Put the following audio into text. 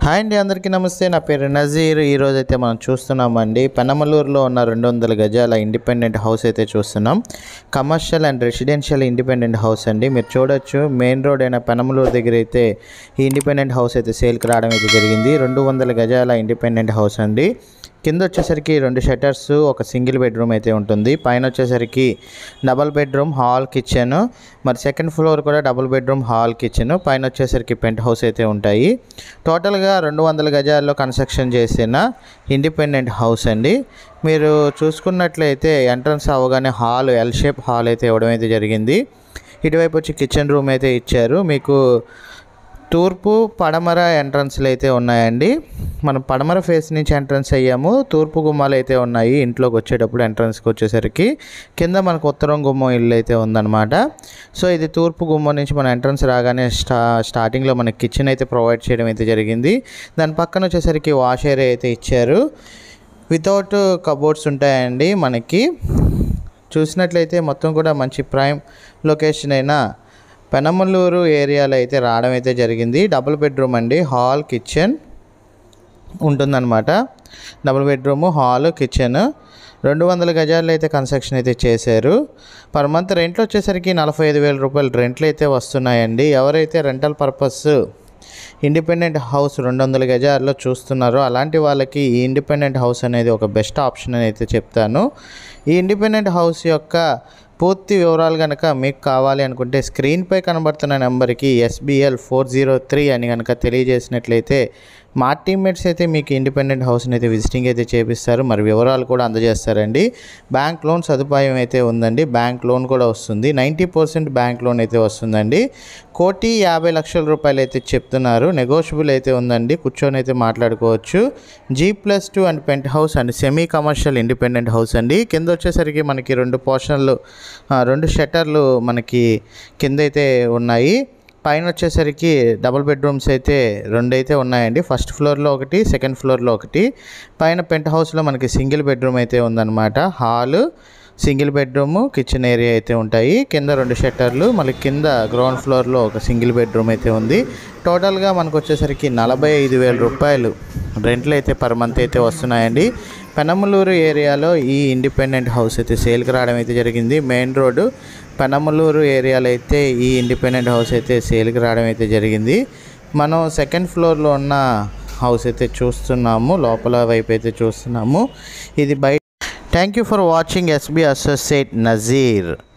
hi అండి అందరికీ నమస్తే నా పేరు నజీర్ ఈరోజు అయితే మనం చూస్తున్నామండి పెనమలూరులో ఉన్న రెండు వందల గజాల ఇండిపెండెంట్ హౌస్ అయితే చూస్తున్నాం commercial and residential independent house అండి మీరు చూడొచ్చు మెయిన్ రోడ్ అయిన పెనమలూరు దగ్గర అయితే ఈ ఇండిపెండెంట్ హౌస్ అయితే సేల్కి రావడం అయితే జరిగింది రెండు వందల గజాల ఇండిపెండెంట్ హౌస్ అండి కింద వచ్చేసరికి రెండు షట్టర్స్ ఒక సింగిల్ బెడ్రూమ్ అయితే ఉంటుంది పైన వచ్చేసరికి డబల్ బెడ్రూమ్ హాల్ కిచెన్ మరి సెకండ్ ఫ్లోర్ కూడా డబుల్ బెడ్రూమ్ హాల్ కిచెన్ పైన వచ్చేసరికి పెంట్ హౌస్ అయితే ఉంటాయి టోటల్గా రెండు వందల గజాల్లో కన్స్ట్రక్షన్ చేసిన ఇండిపెండెంట్ హౌస్ అండి మీరు చూసుకున్నట్లయితే ఎంట్రన్స్ అవ్వగానే హాల్ ఎల్ షేప్ హాల్ అయితే ఇవ్వడం అయితే జరిగింది ఇటువైపు వచ్చి కిచెన్ రూమ్ అయితే ఇచ్చారు మీకు తూర్పు పడమర ఎంట్రన్స్లు అయితే ఉన్నాయండి మనం పడమర ఫేస్ నుంచి ఎంట్రన్స్ అయ్యాము తూర్పు గుమ్మాలు అయితే ఉన్నాయి ఇంట్లోకి వచ్చేటప్పుడు ఎంట్రన్స్కి వచ్చేసరికి కింద మనకు ఉత్తరం గుమ్మం ఇల్లు అయితే ఉందన్నమాట సో ఇది తూర్పు గుమ్మం నుంచి మన ఎంట్రన్స్ రాగానే స్టా స్టార్టింగ్లో మనకి కిచెన్ అయితే ప్రొవైడ్ చేయడం అయితే జరిగింది దాని పక్కన వచ్చేసరికి వాష్ ఏరియా అయితే ఇచ్చారు వితౌట్ కబోర్డ్స్ ఉంటాయండి మనకి చూసినట్లయితే మొత్తం కూడా మంచి ప్రైమ్ లొకేషన్ అయిన పెనమలూరు ఏరియాలో అయితే రావడం అయితే జరిగింది డబుల్ బెడ్రూమ్ అండి హాల్ కిచెన్ ఉంటుందన్నమాట డబుల్ బెడ్రూము హాల్ కిచెన్ రెండు వందల గజాల్లో అయితే కన్స్ట్రక్షన్ అయితే చేశారు పర్ మంత్ రెంట్లు వచ్చేసరికి నలభై ఐదు వేల రూపాయలు రెంట్లు అయితే వస్తున్నాయండి ఎవరైతే రెంటల్ పర్పస్ ఇండిపెండెంట్ హౌస్ రెండు వందల గజాల్లో చూస్తున్నారో అలాంటి వాళ్ళకి ఈ ఇండిపెండెంట్ హౌస్ అనేది ఒక బెస్ట్ ఆప్షన్ అని అయితే చెప్తాను ఈ ఇండిపెండెంట్ హౌస్ యొక్క పూర్తి వివరాలు కనుక మీకు కావాలి అనుకుంటే స్క్రీన్పై కనబడుతున్న నెంబర్కి ఎస్బిఎల్ ఫోర్ జీరో త్రీ అని కనుక తెలియజేసినట్లయితే మా టీమ్మేట్స్ అయితే మీకు ఇండిపెండెంట్ హౌస్ని అయితే విజిటింగ్ అయితే చేపిస్తారు మరి వివరాలు కూడా అందజేస్తారండి బ్యాంక్ లోన్ సదుపాయం అయితే ఉందండి బ్యాంక్ లోన్ కూడా వస్తుంది నైంటీ పర్సెంట్ బ్యాంక్ లోన్ అయితే వస్తుందండి కోటి యాభై లక్షల రూపాయలు అయితే చెప్తున్నారు నెగోషియబుల్ అయితే ఉందండి కూర్చొని అయితే మాట్లాడుకోవచ్చు G plus two and penthouse and semi commercial independent house అండి కింద వచ్చేసరికి మనకి రెండు పోర్షన్లు ఆ, రెండు షట్టర్లు మనకి కింద అయితే ఉన్నాయి పైన వచ్చేసరికి డబుల్ బెడ్రూమ్స్ అయితే రెండు అయితే ఉన్నాయండి ఫస్ట్ ఫ్లోర్లో ఒకటి సెకండ్ ఫ్లోర్లో ఒకటి పైన పెంట్ హౌస్లో మనకి సింగిల్ బెడ్రూమ్ అయితే ఉందన్నమాట hall single bedroom kitchen area అయితే ఉంటాయి కింద రెండు షట్టర్లు మళ్ళీ కింద గ్రౌండ్ ఫ్లోర్లో ఒక సింగిల్ బెడ్రూమ్ అయితే ఉంది టోటల్గా మనకు వచ్చేసరికి నలభై ఐదు వేల రూపాయలు రెంట్లు అయితే పర్ మంత్ అయితే వస్తున్నాయండి పెనమలూరు ఏరియాలో ఈ ఇండిపెండెంట్ హౌస్ అయితే సేల్కి రావడం అయితే జరిగింది మెయిన్ రోడ్డు పెనమలూరు ఏరియాలో అయితే ఈ ఇండిపెండెంట్ హౌస్ అయితే సేల్కి రావడం అయితే జరిగింది మనం సెకండ్ ఫ్లోర్లో ఉన్న హౌస్ అయితే చూస్తున్నాము లోపల వైపు అయితే చూస్తున్నాము ఇది బయట thank you for watching SB associate Nazir